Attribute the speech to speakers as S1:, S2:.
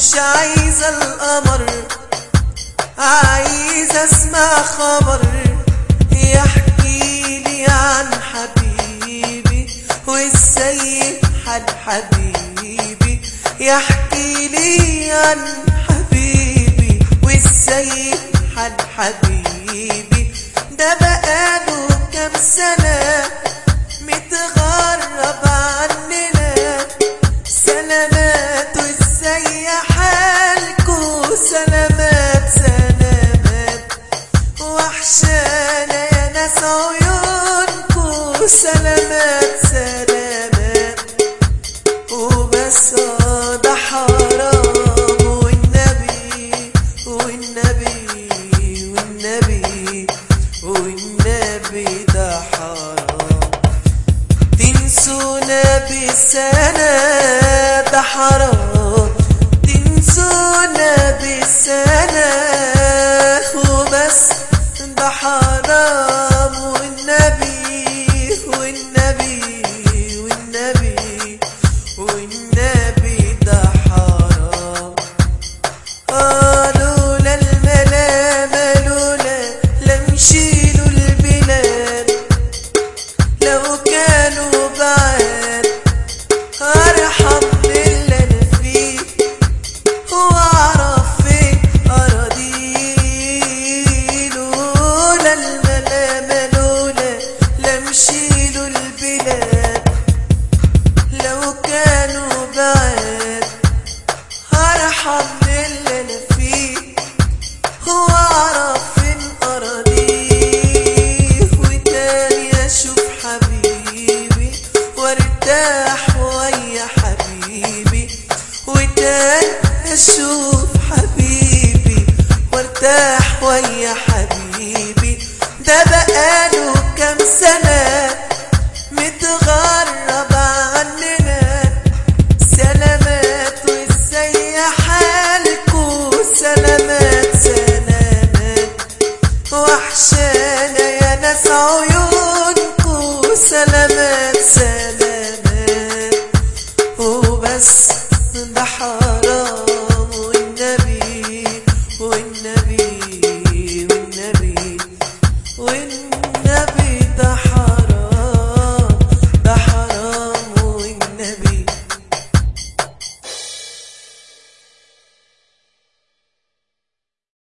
S1: مش عايزة القمر عايزة اسمع خبر يحكي لي عن حبيبي وازاي حال حبيبي يحكي لي عن حبيبي وازاي حال حبيبي ده بقاله كام سنة متغرب عننا سلامات وازاي حالكو سلامات سلامات وحشانا يا ناس عيونكو سلامات سلامات وبس آه ده حرام والنبي والنبي والنبي والنبي ده حرام تنسونا بسنة ده حرام تنسونا بسنة وبس ده حرام والنبي والنبي والنبي والنبي ده حرام آه لولا الملامة لولا لم يشيلوا البلاد لو كانوا بعاد ارحم من اللي انا فيه واعرف فين اراضيه لولا الملامة لولا لم يشيلوا البلاد لو كانوا بعاد ارحم من اللي انا فيه واعرف فين اراضيه وتاني اشوف حبيبي وارتاح ويا حبيبي وتاني اشوف حبيبي وارتاح ويا حبيبي ده بقاله كام سنة متغرب عننا سلامات وازاي حالكو سلامات سلامات وحشانا يا ناس عيونكو سلامات سلامات وبس ده حرام والنبي والنبي والنبي والنبي